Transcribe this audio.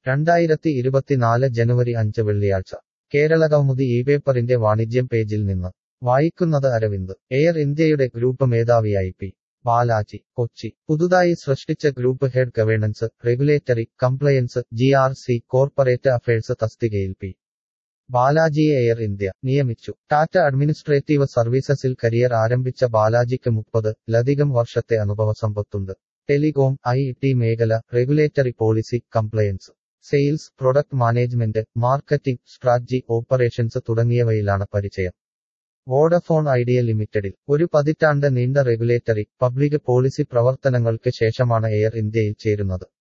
രണ്ടായിരത്തി ഇരുപത്തിനാല് ജനുവരി അഞ്ച് വെള്ളിയാഴ്ച കേരളകൗമുദി ഈ പേപ്പറിന്റെ വാണിജ്യം പേജിൽ നിന്ന് വായിക്കുന്നത് അരവിന്ദ് എയർ ഇന്ത്യയുടെ ഗ്രൂപ്പ് മേധാവിയായി പി ബാലാജി കൊച്ചി പുതുതായി സൃഷ്ടിച്ച group head governance regulatory compliance G R C corporate affairs തസ്തികയിൽ പി ബാലാജിയെ എയർ ഇന്ത്യ നിയമിച്ചു ടാറ്റ അഡ്മിനിസ്ട്രേറ്റീവ് സർവീസസിൽ കരിയർ ആരംഭിച്ച ബാലാജിക്ക് മുപ്പത് ലധികം വർഷത്തെ അനുഭവ സമ്പത്തുണ്ട് ടെലികോം ഐ ടി മേഖല regulatory policy compliance sales product management marketing strategy operations തുടങ്ങിയവയിലാണ് പരിചയം വോഡഫോൺ ഐഡിയ ലിമിറ്റഡിൽ ഒരു പതിറ്റാണ്ട് നീണ്ട റെഗുലേറ്ററി പബ്ലിക് പോളിസി പ്രവർത്തനങ്ങൾക്ക് ശേഷമാണ് എയർ ഇന്ത്യയിൽ ചേരുന്നത്